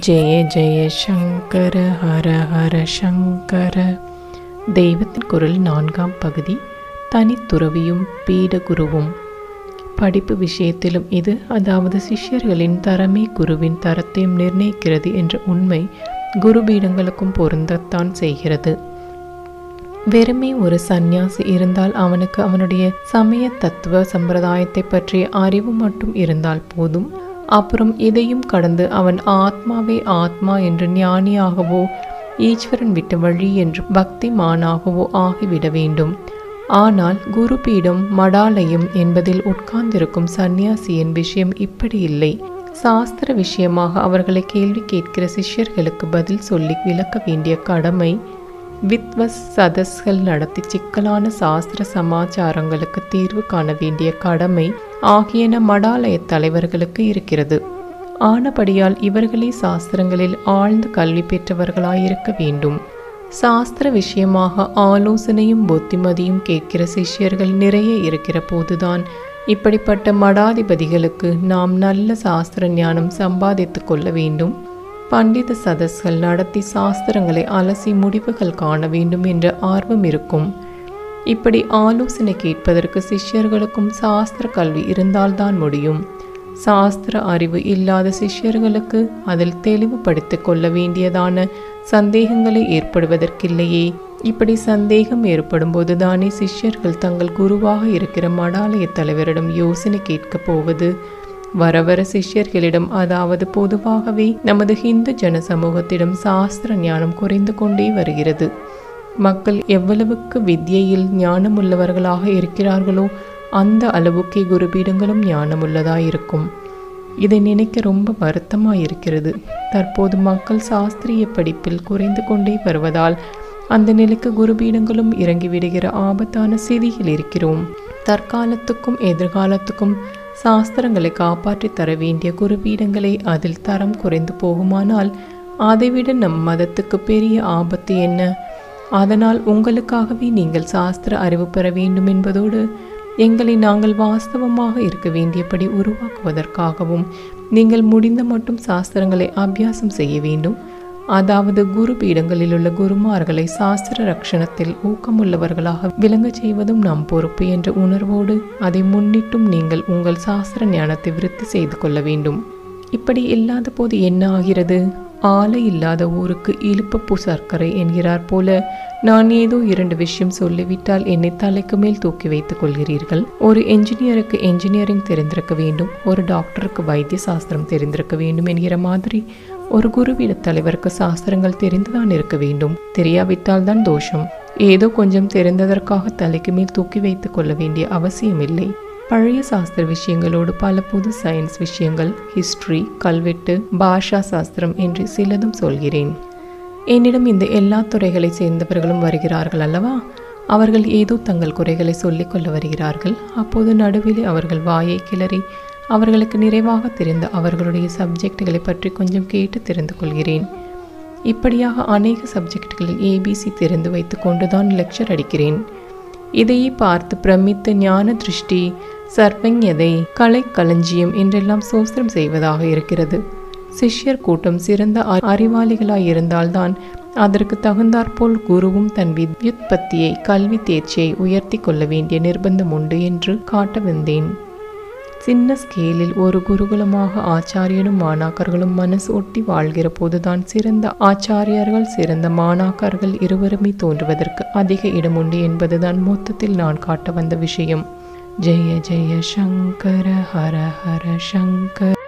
ஜெய ஜெய சங்கர ஹர ஹர சங்கர தெய்வத்தின் குரல் நான்காம் பகுதி தனித்துறவியும் பீடகுருவும் படிப்பு விஷயத்திலும் இது அதாவது சிஷ்யர்களின் தரமே குருவின் தரத்தையும் நிர்ணயிக்கிறது என்ற உண்மை குருபீடங்களுக்கும் பொருந்தத்தான் செய்கிறது வெறுமே ஒரு சந்நியாசி இருந்தால் அவனுக்கு அவனுடைய சமய தத்துவ சம்பிரதாயத்தை பற்றிய அறிவு மட்டும் இருந்தால் போதும் அப்புறம் இதையும் கடந்து அவன் ஆத்மாவே ஆத்மா என்று ஞானியாகவோ ஈஸ்வரன் விட்ட வழி என்று பக்திமானாகவோ ஆகிவிட வேண்டும் ஆனால் குருபீடம் மடாலயம் என்பதில் உட்கார்ந்திருக்கும் சந்நியாசியின் விஷயம் இப்படி இல்லை சாஸ்திர விஷயமாக அவர்களை கேள்வி கேட்கிற சிஷ்யர்களுக்கு பதில் சொல்லி விளக்க வேண்டிய கடமை வித்வஸ் சதஸ்கள் நடத்தி சிக்கலான சாஸ்திர சமாச்சாரங்களுக்கு தீர்வு காண வேண்டிய கடமை ஆகியன மடாலய தலைவர்களுக்கு இருக்கிறது ஆனபடியால் இவர்களே சாஸ்திரங்களில் ஆழ்ந்த கல்வி பெற்றவர்களாயிருக்க வேண்டும் சாஸ்திர விஷயமாக ஆலோசனையும் புத்திமதியும் கேட்கிற சிஷ்யர்கள் நிறைய இருக்கிற போதுதான் இப்படிப்பட்ட மடாதிபதிகளுக்கு நாம் நல்ல சாஸ்திர ஞானம் சம்பாதித்து கொள்ள வேண்டும் பண்டித சதஸ்கள் நடத்தி சாஸ்திரங்களை அலசி முடிவுகள் காண வேண்டும் என்ற ஆர்வம் இருக்கும் இப்படி ஆலோசனை கேட்பதற்கு சிஷ்யர்களுக்கும் சாஸ்திர கல்வி இருந்தால்தான் முடியும் சாஸ்திர அறிவு இல்லாத சிஷ்யர்களுக்கு அதில் தெளிவுபடுத்திக் கொள்ள வேண்டியதான சந்தேகங்களை ஏற்படுவதற்கில்லையே இப்படி சந்தேகம் ஏற்படும் போதுதானே சிஷ்யர்கள் தங்கள் குருவாக இருக்கிற மடாலய தலைவரிடம் யோசனை கேட்கப் போவது வர வர சிஷ்யர்களிடம் அதாவது பொதுவாகவே நமது ஹிந்து ஜன சமூகத்திடம் சாஸ்திர ஞானம் குறைந்து கொண்டே வருகிறது மக்கள் எவ்வளவுக்கு வித்யையில் ஞானமுள்ளவர்களாக இருக்கிறார்களோ அந்த அளவுக்கே குருபீடங்களும் ஞானமுள்ளதாயிருக்கும் இதை நினைக்க ரொம்ப வருத்தமாக இருக்கிறது தற்போது மக்கள் சாஸ்திரிய படிப்பில் குறைந்து கொண்டே வருவதால் அந்த நிலைக்கு குருபீடங்களும் இறங்கிவிடுகிற ஆபத்தான சிதியில் இருக்கிறோம் தற்காலத்துக்கும் எதிர்காலத்துக்கும் சாஸ்திரங்களை காப்பாற்றி தர வேண்டிய குருபீடங்களை அதில் தரம் குறைந்து போகுமானால் அதைவிட நம் மதத்துக்கு பெரிய ஆபத்து என்ன அதனால் உங்களுக்காகவே நீங்கள் சாஸ்திர அறிவு பெற வேண்டும் என்பதோடு எங்களை நாங்கள் வாஸ்தவமாக இருக்க வேண்டியபடி உருவாக்குவதற்காகவும் நீங்கள் முடிந்த மட்டும் சாஸ்திரங்களை அபியாசம் செய்ய வேண்டும் அதாவது குரு பீடங்களில் உள்ள குருமார்களை சாஸ்திர ரட்சணத்தில் ஊக்கமுள்ளவர்களாக விளங்கச் செய்வதும் நம் பொறுப்பு என்ற உணர்வோடு அதை முன்னிட்டும் நீங்கள் உங்கள் சாஸ்திர ஞானத்தை விருத்தி செய்து கொள்ள வேண்டும் இப்படி இல்லாத போது என்ன ஆகிறது ஆலை இல்லாத ஊருக்கு இழுப்பப்பூ சர்க்கரை என்கிறார் போல நான் ஏதோ இரண்டு விஷயம் சொல்லிவிட்டால் என்னை தலைக்கு மேல் தூக்கி வைத்துக் கொள்கிறீர்கள் ஒரு என்ஜினியருக்கு என்ஜினியரிங் தெரிந்திருக்க வேண்டும் ஒரு டாக்டருக்கு வைத்திய சாஸ்திரம் தெரிந்திருக்க வேண்டும் என்கிற மாதிரி ஒரு குருவிட தலைவருக்கு சாஸ்திரங்கள் தெரிந்துதான் இருக்க வேண்டும் தெரியாவிட்டால் தான் தோஷம் ஏதோ கொஞ்சம் தெரிந்ததற்காக தலைக்கு மேல் தூக்கி வைத்துக் கொள்ள வேண்டிய அவசியமில்லை பழைய சாஸ்திர விஷயங்களோடு பல புது சயின்ஸ் விஷயங்கள் ஹிஸ்டரி கல்வெட்டு பாஷா சாஸ்திரம் என்று சிலதும் சொல்கிறேன் என்னிடம் இந்த எல்லா துறைகளை சேர்ந்தவர்களும் வருகிறார்கள் அல்லவா அவர்கள் ஏதோ தங்கள் குறைகளை சொல்லிக்கொள்ள வருகிறார்கள் அப்போது நடுவிலே அவர்கள் வாயை கிளறி அவர்களுக்கு நிறைவாக தெரிந்த அவர்களுடைய சப்ஜெக்டுகளை பற்றி கொஞ்சம் கேட்டு தெரிந்து கொள்கிறேன் இப்படியாக அநேக சப்ஜெக்டுகளில் ஏபிசி தெரிந்து வைத்து கொண்டுதான் லெக்சர் அடிக்கிறேன் இதையே பார்த்து பிரமித்த ஞான திருஷ்டி சர்வஞதை கலை களஞ்சியம் என்றெல்லாம் சோஸ்திரம் செய்வதாக இருக்கிறது சிஷ்யர் கூட்டம் சிறந்த அறிவாளிகளாய் இருந்தால்தான் அதற்கு தகுந்தாற்போல் குருவும் தன் வித்யுத்பத்தியை கல்வி தேர்ச்சியை உயர்த்தி கொள்ள வேண்டிய நிர்பந்தம் உண்டு என்று காட்ட வந்தேன் சின்ன ஸ்கேலில் ஒரு குருகுலமாக ஆச்சாரியனும் மாணாக்கர்களும் மனசு ஒட்டி வாழ்கிற போதுதான் சிறந்த ஆச்சாரியர்கள் சிறந்த மாணாக்கர்கள் இருவருமே தோன்றுவதற்கு அதிக இடம் உண்டு என்பதுதான் மொத்தத்தில் நான் காட்ட வந்த விஷயம் ஜெய ஜெய சங்கர ஹர ஹர சங்கர்